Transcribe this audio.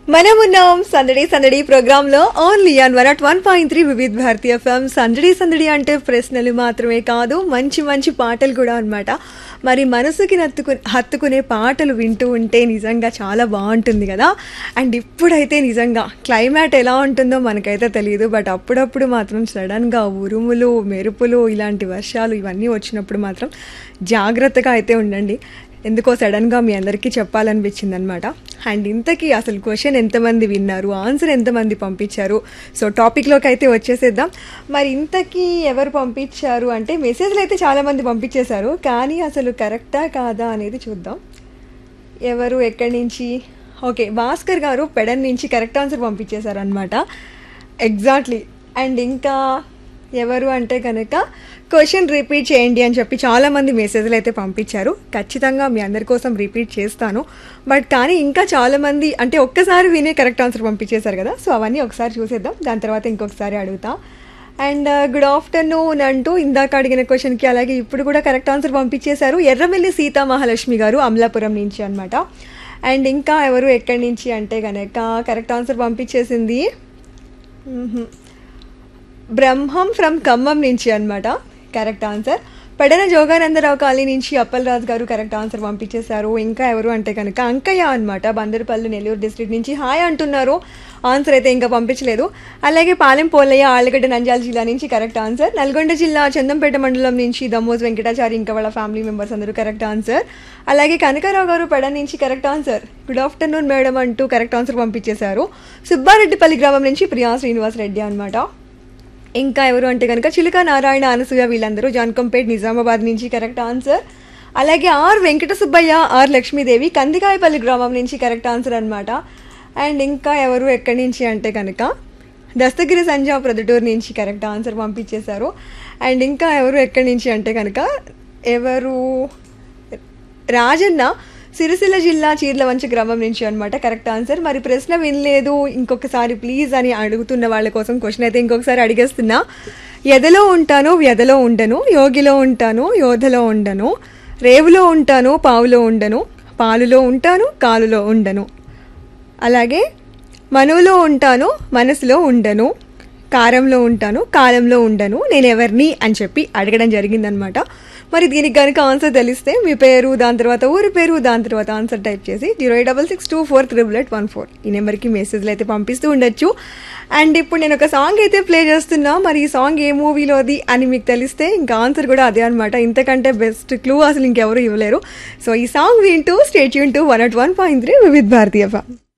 మనమున్నాం సందడి సందడి ప్రోగ్రామ్ లో only on one at one point three Vividh Bharatiya FM సందడి సందడి అంటే ప్రశ్నలు మాత్రమే కాదు మంచి మంచి పాటలు కూడా అన్నమాట మరి మనసుకి నత్తుకు హత్తుకునే పాటలు వింటూ ఉంటే నిజంగా చాలా బాగుంటుంది కదా అండ్ ఇప్పుడైతే నిజంగా క్లైమేట్ ఎలా ఉంటుందో మనకైతే తెలియదు బట్ అప్పుడప్పుడు మాత్రం సడన్గా ఉరుములు మెరుపులు ఇలాంటి వర్షాలు ఇవన్నీ వచ్చినప్పుడు మాత్రం జాగ్రత్తగా అయితే ఉండండి ఎందుకో సడన్గా మీ అందరికీ చెప్పాలనిపించింది అనమాట అండ్ ఇంతకీ అసలు క్వశ్చన్ ఎంతమంది విన్నారు ఆన్సర్ ఎంతమంది పంపించారు సో టాపిక్లోకి అయితే వచ్చేసేద్దాం మరి ఇంతకీ ఎవరు పంపించారు అంటే మెసేజ్లు అయితే చాలామంది పంపించేశారు కానీ అసలు కరెక్టా కాదా అనేది చూద్దాం ఎవరు ఎక్కడి నుంచి ఓకే భాస్కర్ గారు పెడన్ నుంచి కరెక్ట్ ఆన్సర్ పంపించేశారు అనమాట ఎగ్జాక్ట్లీ అండ్ ఇంకా ఎవరు అంటే కనుక క్వశ్చన్ రిపీట్ చేయండి అని చెప్పి చాలామంది మెసేజ్లు అయితే పంపించారు ఖచ్చితంగా మీ అందరి కోసం రిపీట్ చేస్తాను బట్ కానీ ఇంకా చాలామంది అంటే ఒక్కసారి వినే కరెక్ట్ ఆన్సర్ పంపించేశారు కదా సో అవన్నీ ఒకసారి చూసేద్దాం దాని తర్వాత ఇంకొకసారి అడుగుతా అండ్ గుడ్ ఆఫ్టర్నూన్ అంటూ ఇందాక అడిగిన క్వశ్చన్కి అలాగే ఇప్పుడు కూడా కరెక్ట్ ఆన్సర్ పంపించేశారు ఎర్రవెల్లి సీతా మహాలక్ష్మి గారు అమలాపురం నుంచి అనమాట అండ్ ఇంకా ఎవరు ఎక్కడి నుంచి అంటే కనుక కరెక్ట్ ఆన్సర్ పంపించేసింది మ్హూ. బ్రహ్మం ఫ్రమ్ ఖమ్మం నుంచి అన్నమాట correct answer Pedana Joganandarao colony నుంచి అప్పలరాజు గారు కరెక్ట్ ఆన్సర్ పంపించేశారు ఇంకా ఎవరు అంటే కనుక అంకయ్య అనమాట బందరపల్లి నెల్లూరు డిస్ట్రిక్ట్ నుంచి హాయ్ అంటున్నారు ఆన్సర్ అయితే ఇంకా పంపించలేదు అలాగే పాలెం పోలయ్య ఆళ్ళగడ్డ నంద్యాల జిల్లా నుంచి కరెక్ట్ ఆన్సర్ నల్గొండ జిల్లా చందంపేట మండలం నుంచి దమ్మోజ్ వెంకటాచారి ఇంకా వాళ్ళ ఫ్యామిలీ మెంబర్స్ అందరూ కరెక్ట్ ఆన్సర్ అలాగే కనకారావు గారు పెడ నుంచి correct answer good afternoon madam అంటూ కరెక్ట్ ఆన్సర్ పంపించేశారు సుబ్బారెడ్డిపల్లి గ్రామం నుంచి ప్రియా శ్రీనివాస్ రెడ్డి అనమాట ఇంకా ఎవరు అంటే కనుక చిలుక నారాయణ అనసూయ వీళ్ళందరూ జాన్కంపేట్ నిజామాబాద్ నుంచి కరెక్ట్ ఆన్సర్ అలాగే ఆర్ వెంకట సుబ్బయ్య ఆర్ లక్ష్మీదేవి కందికాయపల్లి గ్రామం నుంచి కరెక్ట్ ఆన్సర్ అనమాట అండ్ ఇంకా ఎవరు ఎక్కడి నుంచి అంటే కనుక దస్తగిరి సంజా ప్రొద్దుటూరు నుంచి కరెక్ట్ ఆన్సర్ పంపించేశారు అండ్ ఇంకా ఎవరు ఎక్కడి నుంచి అంటే కనుక ఎవరు రాజన్న సిరిసిల్ల జిల్లా చీర్లవంచ గ్రామం నుంచి అనమాట కరెక్ట్ ఆన్సర్ మరి ప్రశ్న వినలేదు ఇంకొకసారి ప్లీజ్ అని అడుగుతున్న వాళ్ళ కోసం క్వశ్చన్ అయితే ఇంకొకసారి అడిగేస్తున్నా ఎదలో ఉంటాను వ్యధలో ఉండను యోగిలో ఉంటాను యోధలో ఉండను రేవులో ఉంటాను పావులో ఉండను పాలులో ఉంటాను కాలులో ఉండను అలాగే మనువులో ఉంటాను మనసులో ఉండను కారంలో ఉంటాను కాలంలో ఉండను నేను ఎవరిని అని చెప్పి అడగడం జరిగిందనమాట మరి దీనికి కనుక ఆన్సర్ తెలిస్తే మీ పేరు దాని తర్వాత ఊరి పేరు దాని తర్వాత ఆన్సర్ టైప్ చేసి zero eight double six two four triple eight one four ఈ నెంబర్కి మెసేజ్లు అయితే పంపిస్తూ ఉండొచ్చు అండ్ ఇప్పుడు నేను ఒక సాంగ్ అయితే ప్లే చేస్తున్నా మరి ఈ సాంగ్ ఏ మూవీలోది అని మీకు తెలిస్తే ఇంకా ఆన్సర్ కూడా అదే అనమాట ఇంతకంటే బెస్ట్ క్లూ అసలు ఇంకెవరు ఇవ్వలేరు సో ఈ సాంగ్ వింటూ స్టేట్ యూన్ to one at one point three Vividh Bharatiya